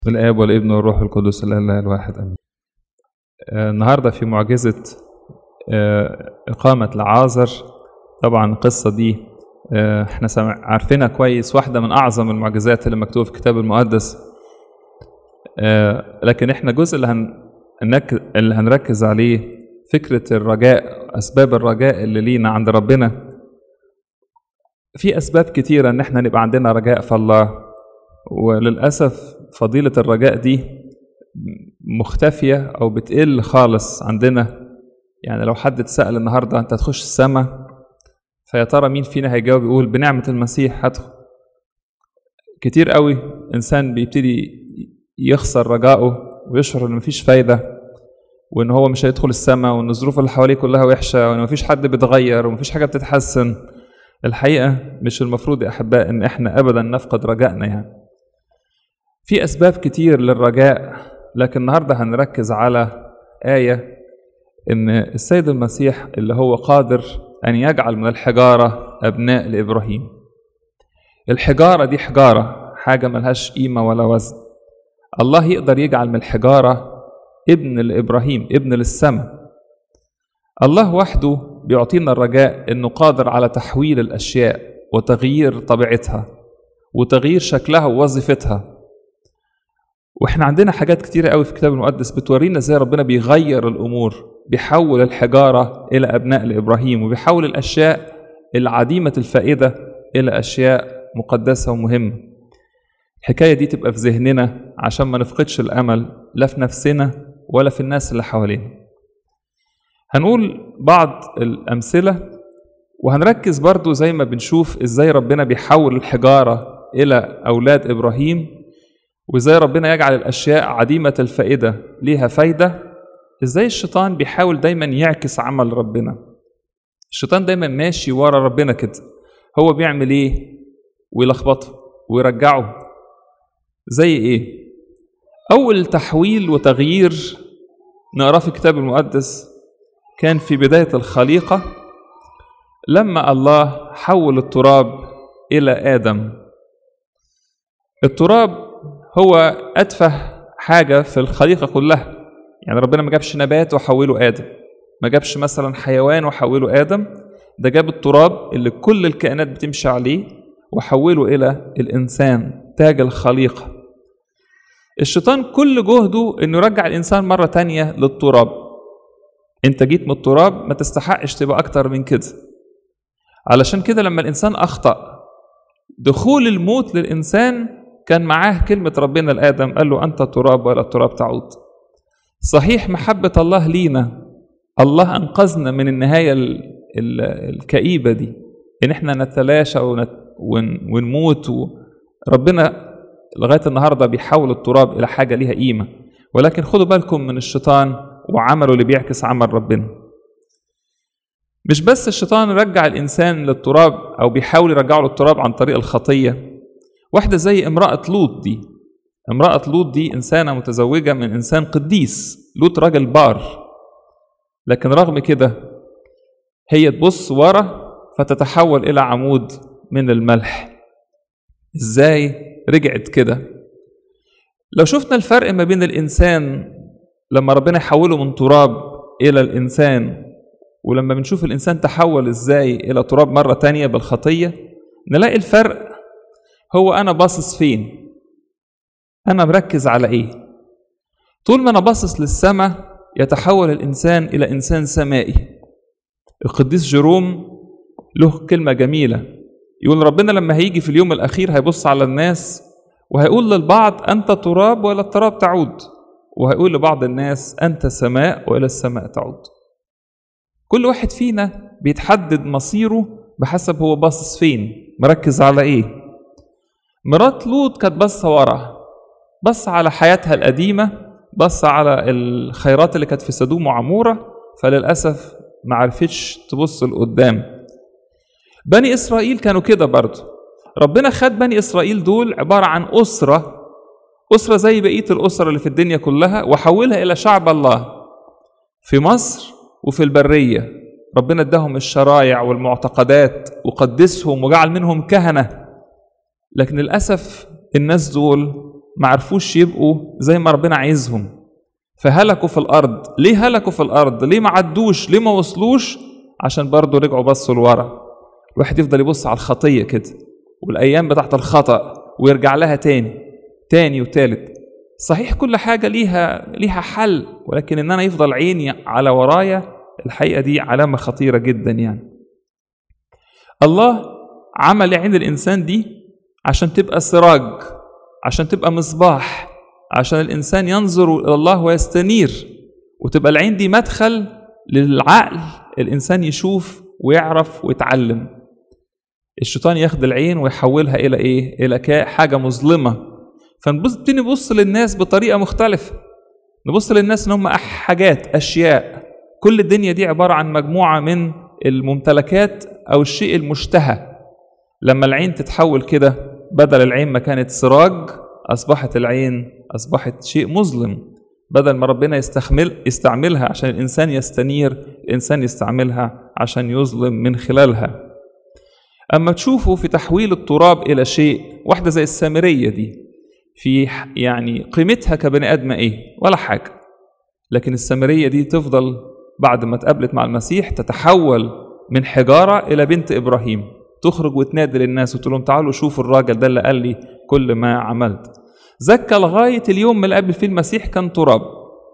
الآب والابن والروح القدس الإله الواحد آمين. آه، النهارده في معجزة آه، إقامة لعازر طبعا القصة دي آه، احنا سمع عارفينها كويس واحدة من أعظم المعجزات اللي مكتوبة في الكتاب المقدس آه، لكن احنا الجزء اللي هن هنك- اللي هنركز عليه فكرة الرجاء أسباب الرجاء اللي لينا عند ربنا في أسباب كتيرة إن احنا نبقى عندنا رجاء في الله وللأسف فضيلة الرجاء دي مختفية أو بتقل خالص عندنا يعني لو حد اتسأل النهاردة أنت هتخش السما فيا ترى مين فينا هيجاوب يقول بنعمة المسيح هدخل كتير قوي إنسان بيبتدي يخسر رجائه ويشعر إن مفيش فايدة وإن هو مش هيدخل السما وإن الظروف اللي حواليه كلها وحشة وإن مفيش حد بيتغير ومفيش حاجة بتتحسن الحقيقة مش المفروض يا أحباء إن إحنا أبدا نفقد رجائنا يعني في أسباب كتير للرجاء لكن النهاردة هنركز على آية إن السيد المسيح اللي هو قادر أن يجعل من الحجارة أبناء لإبراهيم الحجارة دي حجارة حاجة ملهاش قيمة ولا وزن الله يقدر يجعل من الحجارة ابن لإبراهيم ابن للسماء الله وحده بيعطينا الرجاء إنه قادر على تحويل الأشياء وتغيير طبيعتها وتغيير شكلها ووظيفتها واحنا عندنا حاجات كتيرة قوي في الكتاب المقدس بتورينا ازاي ربنا بيغير الامور بيحول الحجارة الى ابناء لابراهيم وبيحول الاشياء العديمة الفائدة الى اشياء مقدسة ومهمة الحكاية دي تبقى في ذهننا عشان ما نفقدش الامل لا في نفسنا ولا في الناس اللي حوالينا هنقول بعض الامثلة وهنركز برضو زي ما بنشوف ازاي ربنا بيحول الحجارة الى اولاد ابراهيم وازاي ربنا يجعل الاشياء عديمه الفائده ليها فايده ازاي الشيطان بيحاول دايما يعكس عمل ربنا الشيطان دايما ماشي ورا ربنا كده هو بيعمل ايه ويلخبطه ويرجعه زي ايه اول تحويل وتغيير نقراه في الكتاب المقدس كان في بدايه الخليقه لما الله حول التراب الى ادم التراب هو أتفه حاجة في الخليقة كلها يعني ربنا ما جابش نبات وحوله آدم ما جابش مثلا حيوان وحوله آدم ده جاب التراب اللي كل الكائنات بتمشي عليه وحوله إلى الإنسان تاج الخليقة الشيطان كل جهده إنه يرجع الإنسان مرة تانية للتراب أنت جيت من التراب ما تستحقش تبقى أكتر من كده علشان كده لما الإنسان أخطأ دخول الموت للإنسان كان معاه كلمة ربنا لآدم قال له أنت تراب ولا التراب تعود صحيح محبة الله لينا الله أنقذنا من النهاية ال- ال- الكئيبة دي إن إحنا نتلاشى ونت- ون- ونموت و- ربنا لغاية النهاردة بيحول التراب إلى حاجة ليها قيمة ولكن خدوا بالكم من الشيطان وعمله اللي بيعكس عمل ربنا مش بس الشيطان رجع الإنسان للتراب أو بيحاول يرجعه للتراب عن طريق الخطية واحدة زي امرأة لوط دي امرأة لوط دي إنسانة متزوجة من إنسان قديس لوط راجل بار لكن رغم كده هي تبص ورا فتتحول إلى عمود من الملح إزاي رجعت كده لو شفنا الفرق ما بين الإنسان لما ربنا يحوله من تراب إلى الإنسان ولما بنشوف الإنسان تحول إزاي إلى تراب مرة تانية بالخطية نلاقي الفرق هو انا باصص فين انا مركز على ايه طول ما انا باصص للسماء يتحول الانسان الى انسان سمائي القديس جيروم له كلمه جميله يقول ربنا لما هيجي في اليوم الاخير هيبص على الناس وهيقول للبعض انت تراب ولا التراب تعود وهيقول لبعض الناس انت سماء والى السماء تعود كل واحد فينا بيتحدد مصيره بحسب هو باصص فين مركز على ايه مرات لوط كانت بصة ورا بص على حياتها القديمة بص على الخيرات اللي كانت في سدوم وعمورة فللأسف ما عرفتش تبص لقدام بني إسرائيل كانوا كده برضه ربنا خد بني إسرائيل دول عبارة عن أسرة أسرة زي بقية الأسر اللي في الدنيا كلها وحولها إلى شعب الله في مصر وفي البرية ربنا اداهم الشرايع والمعتقدات وقدسهم وجعل منهم كهنه لكن للأسف الناس دول ما عرفوش يبقوا زي ما ربنا عايزهم فهلكوا في الارض ليه هلكوا في الارض ليه ما عدوش ليه ما وصلوش عشان برضه رجعوا بصوا لورا الواحد يفضل يبص على الخطيه كده والايام بتاعت الخطا ويرجع لها تاني تاني وتالت صحيح كل حاجه ليها ليها حل ولكن ان انا يفضل عيني على ورايا الحقيقه دي علامه خطيره جدا يعني الله عمل عين الانسان دي عشان تبقى سراج عشان تبقى مصباح عشان الانسان ينظر الى الله ويستنير وتبقى العين دي مدخل للعقل الانسان يشوف ويعرف ويتعلم الشيطان ياخد العين ويحولها الى ايه الى حاجه مظلمه فنبتدي نبص للناس بطريقه مختلفه نبص للناس ان هم حاجات اشياء كل الدنيا دي عباره عن مجموعه من الممتلكات او الشيء المشتهى لما العين تتحول كده بدل العين ما كانت سراج اصبحت العين اصبحت شيء مظلم بدل ما ربنا يستحمل يستعملها عشان الانسان يستنير الانسان يستعملها عشان يظلم من خلالها اما تشوفوا في تحويل التراب الى شيء واحده زي السامريه دي في يعني قيمتها كبني ادم ايه ولا حاجه لكن السامريه دي تفضل بعد ما اتقابلت مع المسيح تتحول من حجاره الى بنت ابراهيم تخرج وتنادي للناس وتقول لهم تعالوا شوفوا الراجل ده اللي قال لي كل ما عملت زكى لغايه اليوم اللي قابل فيه المسيح كان تراب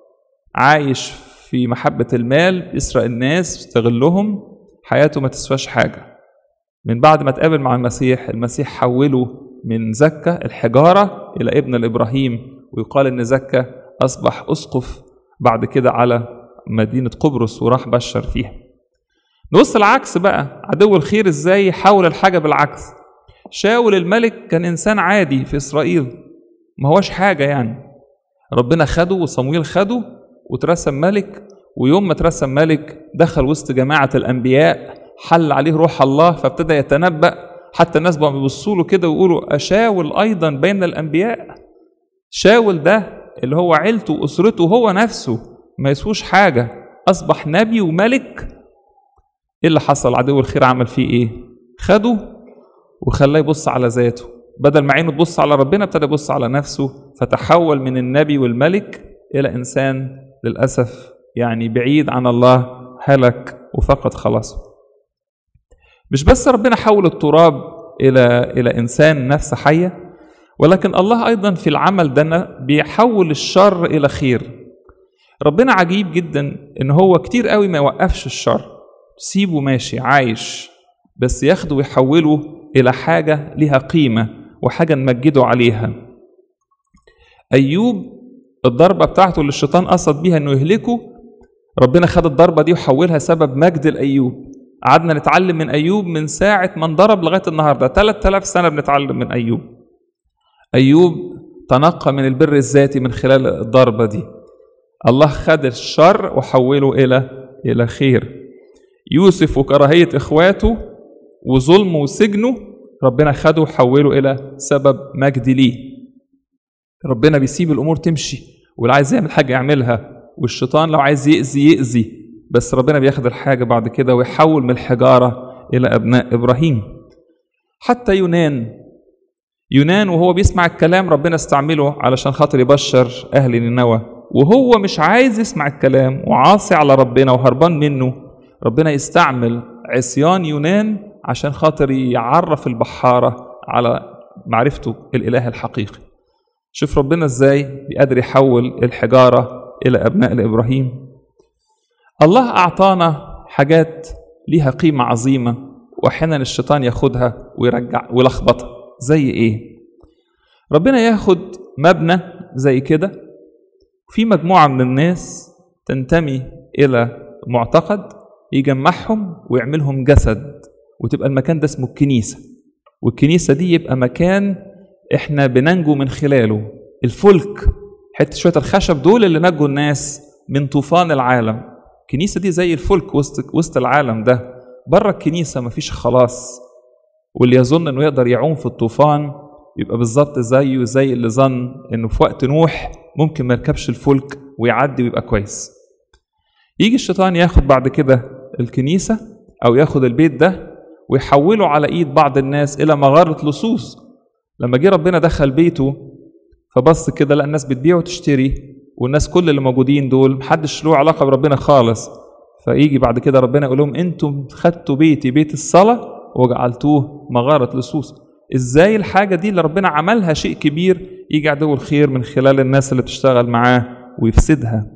عايش في محبه المال بيسرق الناس بيستغلهم حياته ما تسواش حاجه من بعد ما تقابل مع المسيح المسيح حوله من زكى الحجاره الى ابن الابراهيم ويقال ان زكى اصبح اسقف بعد كده على مدينه قبرص وراح بشر فيها نبص العكس بقى عدو الخير ازاي يحول الحاجه بالعكس شاول الملك كان انسان عادي في اسرائيل ما هوش حاجه يعني ربنا خده وصمويل خده وترسم ملك ويوم ما ترسم ملك دخل وسط جماعه الانبياء حل عليه روح الله فابتدى يتنبأ حتى الناس بقوا بيبصوا له كده ويقولوا أشاول أيضا بين الأنبياء شاول ده اللي هو عيلته وأسرته هو نفسه ما يسوش حاجة أصبح نبي وملك إيه اللي حصل عدو الخير عمل فيه إيه خده وخلاه يبص على ذاته بدل ما عينه تبص على ربنا ابتدى يبص على نفسه فتحول من النبي والملك إلى إنسان للأسف يعني بعيد عن الله هلك وفقد خلاصه مش بس ربنا حول التراب الى الى انسان نفس حيه ولكن الله ايضا في العمل ده بيحول الشر الى خير ربنا عجيب جدا ان هو كتير قوي ما يوقفش الشر سيبه ماشي عايش بس ياخده ويحوله الى حاجه ليها قيمه وحاجه نمجده عليها ايوب الضربه بتاعته اللي الشيطان قصد بيها انه يهلكه ربنا خد الضربه دي وحولها سبب مجد لايوب قعدنا نتعلم من أيوب من ساعة ما انضرب لغاية النهاردة 3000 سنة بنتعلم من أيوب أيوب تنقى من البر الذاتي من خلال الضربة دي الله خد الشر وحوله إلى إلى خير يوسف وكراهية إخواته وظلمه وسجنه ربنا خده وحوله إلى سبب مجد ليه ربنا بيسيب الأمور تمشي واللي عايز يعمل حاجة يعملها والشيطان لو عايز يأذي يأذي بس ربنا بياخد الحاجة بعد كده ويحول من الحجارة إلى أبناء إبراهيم حتى يونان يونان وهو بيسمع الكلام ربنا استعمله علشان خاطر يبشر أهل نينوى وهو مش عايز يسمع الكلام وعاصي على ربنا وهربان منه ربنا يستعمل عصيان يونان عشان خاطر يعرف البحارة على معرفته الإله الحقيقي شوف ربنا ازاي بيقدر يحول الحجارة إلى أبناء لإبراهيم الله أعطانا حاجات ليها قيمة عظيمة وأحيانا الشيطان ياخدها ويرجع ويلخبطها زي إيه؟ ربنا ياخد مبنى زي كده في مجموعة من الناس تنتمي إلى معتقد يجمعهم ويعملهم جسد وتبقى المكان ده اسمه الكنيسة والكنيسة دي يبقى مكان احنا بننجو من خلاله الفلك حتة شوية الخشب دول اللي نجوا الناس من طوفان العالم الكنيسة دي زي الفلك وسط وسط العالم ده بره الكنيسة مفيش خلاص واللي يظن انه يقدر يعوم في الطوفان يبقى بالظبط زيه زي اللي ظن انه في وقت نوح ممكن ما يركبش الفلك ويعدي ويبقى كويس يجي الشيطان ياخد بعد كده الكنيسة أو ياخد البيت ده ويحوله على إيد بعض الناس إلى مغارة لصوص لما جه ربنا دخل بيته فبص كده لقى الناس بتبيع وتشتري والناس كل اللي موجودين دول محدش له علاقه بربنا خالص فيجي بعد كده ربنا يقول لهم انتم خدتوا بيتي بيت الصلاه وجعلتوه مغاره لصوص ازاي الحاجه دي اللي ربنا عملها شيء كبير يجي عدو الخير من خلال الناس اللي بتشتغل معاه ويفسدها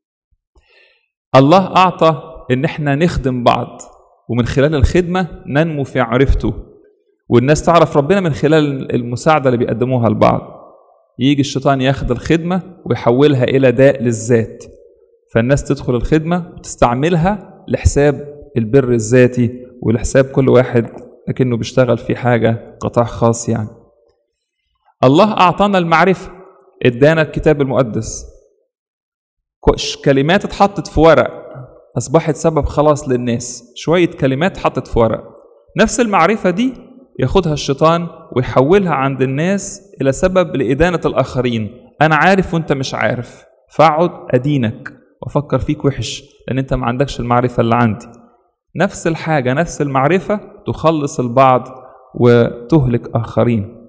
الله اعطى ان احنا نخدم بعض ومن خلال الخدمه ننمو في معرفته والناس تعرف ربنا من خلال المساعده اللي بيقدموها لبعض يجي الشيطان ياخد الخدمه ويحولها الى داء للذات فالناس تدخل الخدمه وتستعملها لحساب البر الذاتي ولحساب كل واحد لكنه بيشتغل في حاجه قطاع خاص يعني الله اعطانا المعرفه ادانا الكتاب المقدس كلمات اتحطت في ورق اصبحت سبب خلاص للناس شويه كلمات اتحطت في ورق نفس المعرفه دي ياخدها الشيطان ويحولها عند الناس الى سبب لادانه الاخرين انا عارف وانت مش عارف فاقعد ادينك وافكر فيك وحش لان انت ما عندكش المعرفه اللي عندي نفس الحاجه نفس المعرفه تخلص البعض وتهلك اخرين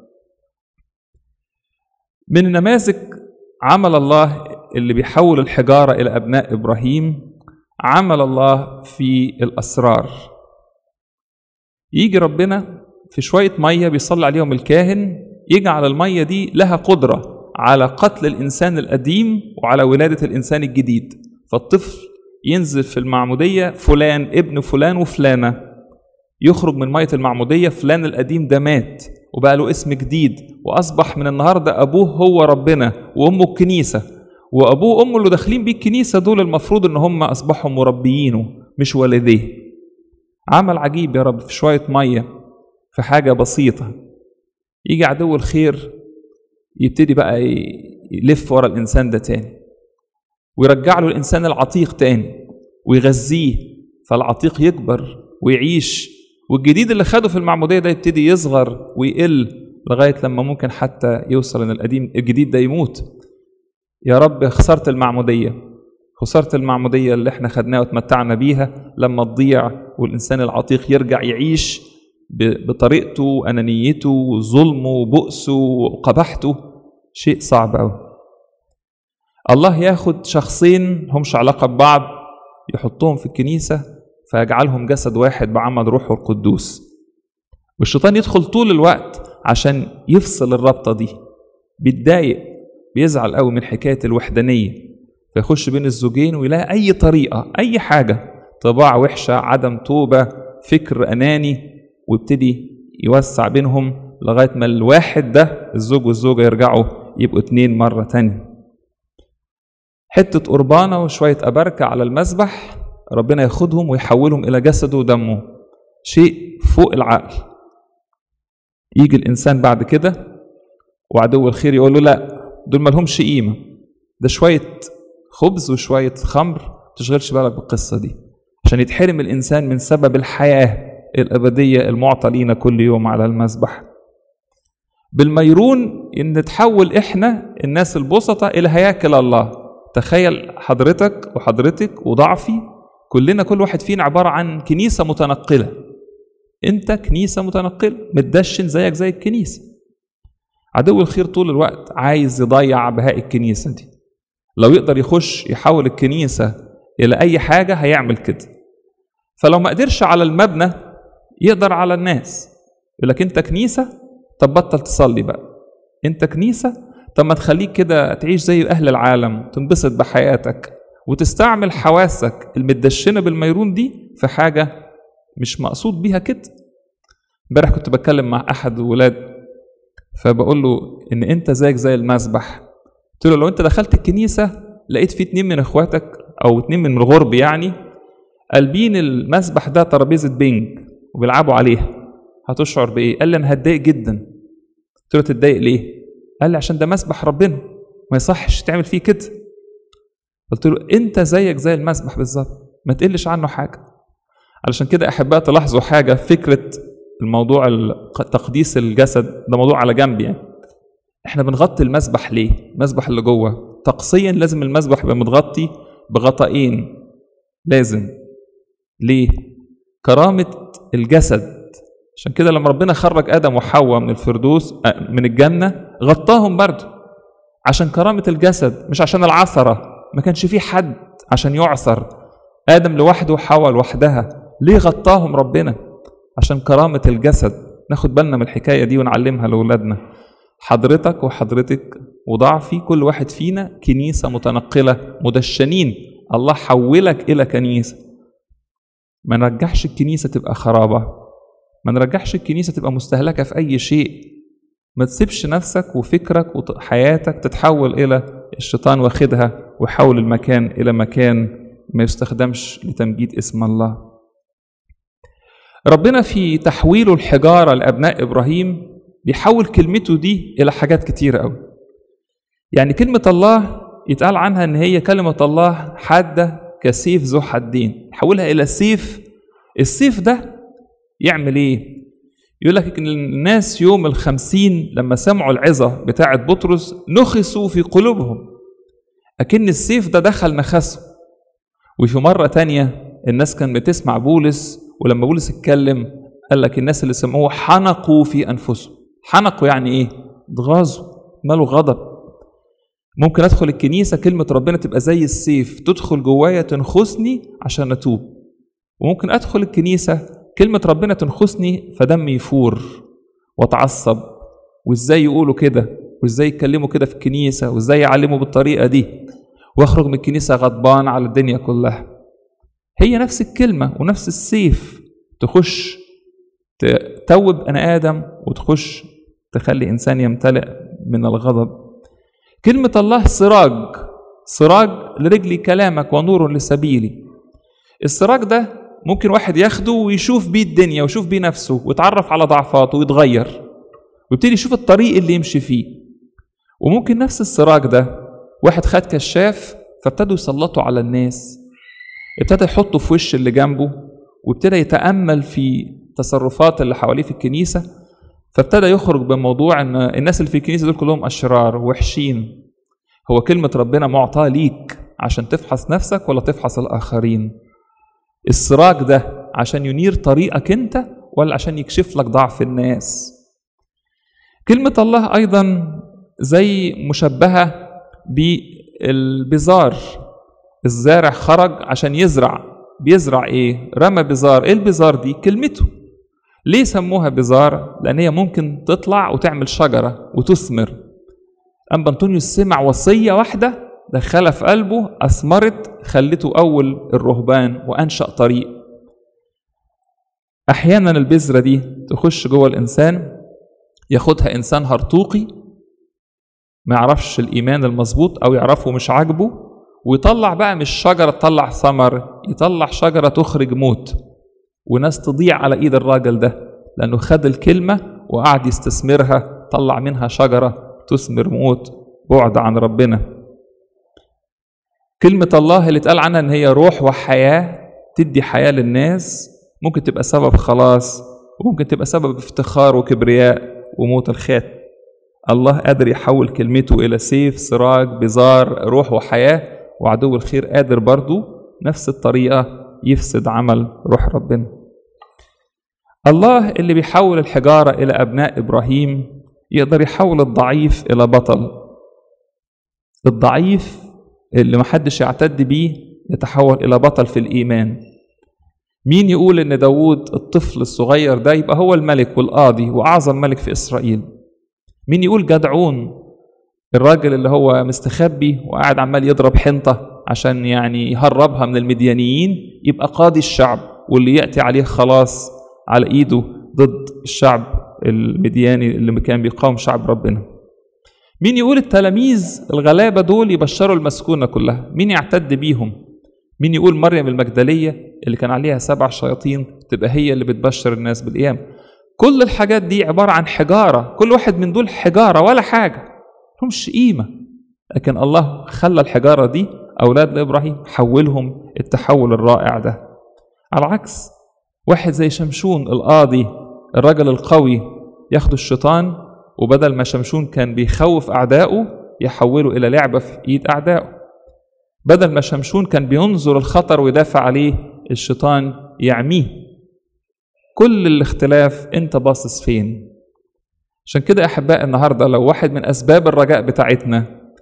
من النماذج عمل الله اللي بيحول الحجاره الى ابناء ابراهيم عمل الله في الاسرار يجي ربنا في شويه ميه بيصلي عليهم الكاهن يجعل الميه دي لها قدره على قتل الانسان القديم وعلى ولاده الانسان الجديد فالطفل ينزل في المعموديه فلان ابن فلان وفلانه يخرج من ميه المعموديه فلان القديم ده مات وبقى له اسم جديد واصبح من النهارده ابوه هو ربنا وامه الكنيسه وابوه وامه اللي داخلين بيه الكنيسه دول المفروض ان هم اصبحوا مربيينه مش والديه عمل عجيب يا رب في شويه ميه في حاجه بسيطه يجي عدو الخير يبتدي بقى يلف ورا الانسان ده تاني ويرجع له الانسان العتيق تاني ويغذيه فالعتيق يكبر ويعيش والجديد اللي خده في المعموديه ده يبتدي يصغر ويقل لغايه لما ممكن حتى يوصل ان القديم الجديد ده يموت يا رب خسرت المعموديه خسرت المعموديه اللي احنا خدناها وتمتعنا بيها لما تضيع والانسان العتيق يرجع يعيش بطريقته وانانيته وظلمه وبؤسه وقبحته شيء صعب قوي الله ياخد شخصين همش علاقه ببعض يحطهم في الكنيسه فيجعلهم جسد واحد بعمل روحه القدوس والشيطان يدخل طول الوقت عشان يفصل الرابطه دي بيتضايق بيزعل قوي من حكايه الوحدانيه فيخش بين الزوجين ويلاقي اي طريقه اي حاجه طباع وحشه عدم توبه فكر اناني ويبتدي يوسع بينهم لغايه ما الواحد ده الزوج والزوجه يرجعوا يبقوا اتنين مره تانية حته قربانه وشويه ابركه على المذبح ربنا ياخدهم ويحولهم الى جسده ودمه شيء فوق العقل يجي الانسان بعد كده وعدو الخير يقول له لا دول مالهمش قيمه ده شويه خبز وشويه خمر تشغلش بالك بالقصه دي عشان يتحرم الانسان من سبب الحياه الابديه المعطى لينا كل يوم على المذبح بالميرون ان نتحول احنا الناس البسطة الى هياكل الله تخيل حضرتك وحضرتك وضعفي كلنا كل واحد فينا عبارة عن كنيسة متنقلة انت كنيسة متنقلة متدشن زيك زي الكنيسة عدو الخير طول الوقت عايز يضيع بهاء الكنيسة دي لو يقدر يخش يحول الكنيسة إلى أي حاجة هيعمل كده فلو ما قدرش على المبنى يقدر على الناس يقول لك انت كنيسة طب بطل تصلي بقى انت كنيسة طب ما تخليك كده تعيش زي أهل العالم تنبسط بحياتك وتستعمل حواسك المدشنة بالميرون دي في حاجة مش مقصود بيها كده امبارح كنت بتكلم مع أحد الولاد فبقول له إن أنت زيك زي المسبح قلت له لو أنت دخلت الكنيسة لقيت في اتنين من إخواتك أو اتنين من الغرب يعني قلبين المسبح ده ترابيزة بينج وبيلعبوا عليها هتشعر بايه؟ قال لي انا هتضايق جدا. قلت له تتضايق ليه؟ قال لي عشان ده مسبح ربنا ما يصحش تعمل فيه كده. قلت له انت زيك زي المسبح بالظبط ما تقلش عنه حاجه. علشان كده احباء تلاحظوا حاجه فكره الموضوع تقديس الجسد ده موضوع على جنب يعني. احنا بنغطي المسبح ليه؟ المسبح اللي جوه طقسيا لازم المسبح يبقى متغطي بغطائين لازم ليه؟ كرامة الجسد عشان كده لما ربنا خرج آدم وحواء من الفردوس من الجنة غطاهم برضه عشان كرامة الجسد مش عشان العثرة ما كانش فيه حد عشان يعثر آدم لوحده وحواء لوحدها ليه غطاهم ربنا عشان كرامة الجسد ناخد بالنا من الحكاية دي ونعلمها لأولادنا حضرتك وحضرتك وضعفي كل واحد فينا كنيسة متنقلة مدشنين الله حولك إلى كنيسة ما نرجحش الكنيسة تبقى خرابة ما نرجحش الكنيسة تبقى مستهلكة في أي شيء ما تسيبش نفسك وفكرك وحياتك تتحول إلى الشيطان واخدها ويحول المكان إلى مكان ما يستخدمش لتمجيد اسم الله ربنا في تحويله الحجارة لأبناء إبراهيم بيحول كلمته دي إلى حاجات كتيرة أوي يعني كلمة الله يتقال عنها إن هي كلمة الله حادة كسيف ذو حدين يحولها إلى سيف السيف ده يعمل إيه؟ يقول لك إن الناس يوم الخمسين لما سمعوا العظة بتاعة بطرس نخسوا في قلوبهم أكن السيف ده دخل نخسه وفي مرة تانية الناس كانت بتسمع بولس ولما بولس اتكلم قال لك الناس اللي سمعوه حنقوا في أنفسهم حنقوا يعني إيه؟ اتغاظوا ماله غضب ممكن أدخل الكنيسة كلمة ربنا تبقى زي السيف تدخل جوايا تنخسني عشان أتوب وممكن أدخل الكنيسة كلمة ربنا تنخسني فدمي يفور واتعصب وازاي يقولوا كده وازاي يتكلموا كده في الكنيسة وازاي يعلموا بالطريقة دي واخرج من الكنيسة غضبان على الدنيا كلها هي نفس الكلمة ونفس السيف تخش تتوب بني آدم وتخش تخلي إنسان يمتلئ من الغضب كلمة الله سراج سراج لرجلي كلامك ونور لسبيلي السراج ده ممكن واحد ياخده ويشوف بيه الدنيا ويشوف بيه نفسه ويتعرف على ضعفاته ويتغير ويبتدي يشوف الطريق اللي يمشي فيه وممكن نفس السراج ده واحد خد كشاف فابتدوا يسلطوا على الناس ابتدى يحطه في وش اللي جنبه وابتدى يتأمل في تصرفات اللي حواليه في الكنيسة فابتدى يخرج بموضوع ان الناس اللي في الكنيسة دول كلهم أشرار وحشين هو كلمة ربنا معطاة ليك عشان تفحص نفسك ولا تفحص الآخرين السراج ده عشان ينير طريقك انت ولا عشان يكشف لك ضعف الناس كلمة الله أيضا زي مشبهة بالبزار الزارع خرج عشان يزرع بيزرع ايه رمى بزار ايه البزار دي كلمته ليه سموها بزار لان هي ممكن تطلع وتعمل شجرة وتثمر أما أنطونيوس سمع وصية واحدة دخلها في قلبه أثمرت خلته أول الرهبان وأنشأ طريق أحيانا البذرة دي تخش جوه الإنسان ياخدها إنسان هرطوقي ما يعرفش الإيمان المظبوط أو يعرفه مش عاجبه ويطلع بقى مش شجرة تطلع ثمر يطلع شجرة تخرج موت وناس تضيع على إيد الراجل ده لأنه خد الكلمة وقعد يستثمرها طلع منها شجرة تثمر موت بعد عن ربنا كلمة الله اللي اتقال عنها إن هي روح وحياة تدي حياة للناس ممكن تبقى سبب خلاص وممكن تبقى سبب افتخار وكبرياء وموت الخات الله قادر يحول كلمته إلى سيف سراج بزار روح وحياة وعدو الخير قادر برضو نفس الطريقة يفسد عمل روح ربنا الله اللي بيحول الحجارة إلى أبناء إبراهيم يقدر يحول الضعيف إلى بطل الضعيف اللي محدش يعتد بيه يتحول إلى بطل في الإيمان مين يقول إن داوود الطفل الصغير ده يبقى هو الملك والقاضي وأعظم ملك في إسرائيل مين يقول جدعون الراجل اللي هو مستخبي وقاعد عمال يضرب حنطة عشان يعني يهربها من المديانيين يبقى قاضي الشعب واللي يأتي عليه خلاص على إيده ضد الشعب المدياني اللي كان بيقاوم شعب ربنا مين يقول التلاميذ الغلابة دول يبشروا المسكونة كلها مين يعتد بيهم مين يقول مريم المجدلية اللي كان عليها سبع شياطين تبقى هي اللي بتبشر الناس بالقيام كل الحاجات دي عبارة عن حجارة كل واحد من دول حجارة ولا حاجة همش قيمة لكن الله خلى الحجارة دي أولاد لإبراهيم حولهم التحول الرائع ده على العكس واحد زي شمشون القاضي الرجل القوي ياخد الشيطان وبدل ما شمشون كان بيخوف أعدائه يحوله إلى لعبة في إيد أعدائه بدل ما شمشون كان بينظر الخطر ويدافع عليه الشيطان يعميه كل الاختلاف انت باصص فين عشان كده احباء النهارده لو واحد من اسباب الرجاء بتاعتنا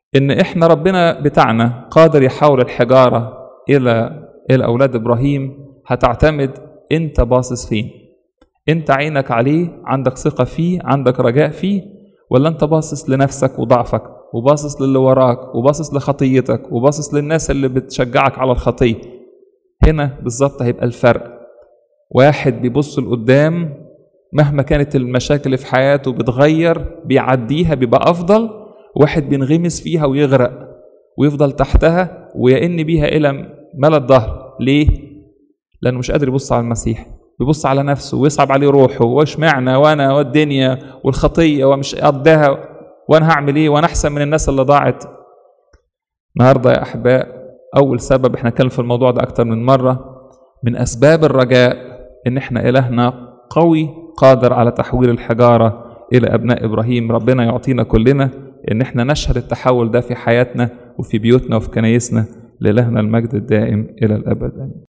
ان احنا ربنا بتاعنا قادر يحول الحجاره الى الى اولاد ابراهيم هتعتمد انت باصص فين انت عينك عليه عندك ثقه فيه عندك رجاء فيه ولا انت باصص لنفسك وضعفك وباصص للي وراك وباصص لخطيتك وباصص للناس اللي بتشجعك على الخطيه هنا بالظبط هيبقى الفرق واحد بيبص لقدام مهما كانت المشاكل في حياته بتغير بيعديها بيبقى افضل واحد بينغمس فيها ويغرق ويفضل تحتها ويئن بيها الى ملا الظهر ليه لانه مش قادر يبص على المسيح بيبص على نفسه ويصعب عليه روحه وايش معنى وانا والدنيا والخطيه ومش قدها وانا هعمل ايه وانا احسن من الناس اللي ضاعت النهارده يا احباء اول سبب احنا اتكلم في الموضوع ده اكتر من مره من اسباب الرجاء ان احنا الهنا قوي قادر على تحويل الحجاره الى ابناء ابراهيم ربنا يعطينا كلنا ان احنا نشهد التحول ده في حياتنا وفي بيوتنا وفي كنايسنا لإلهنا المجد الدائم الى الابد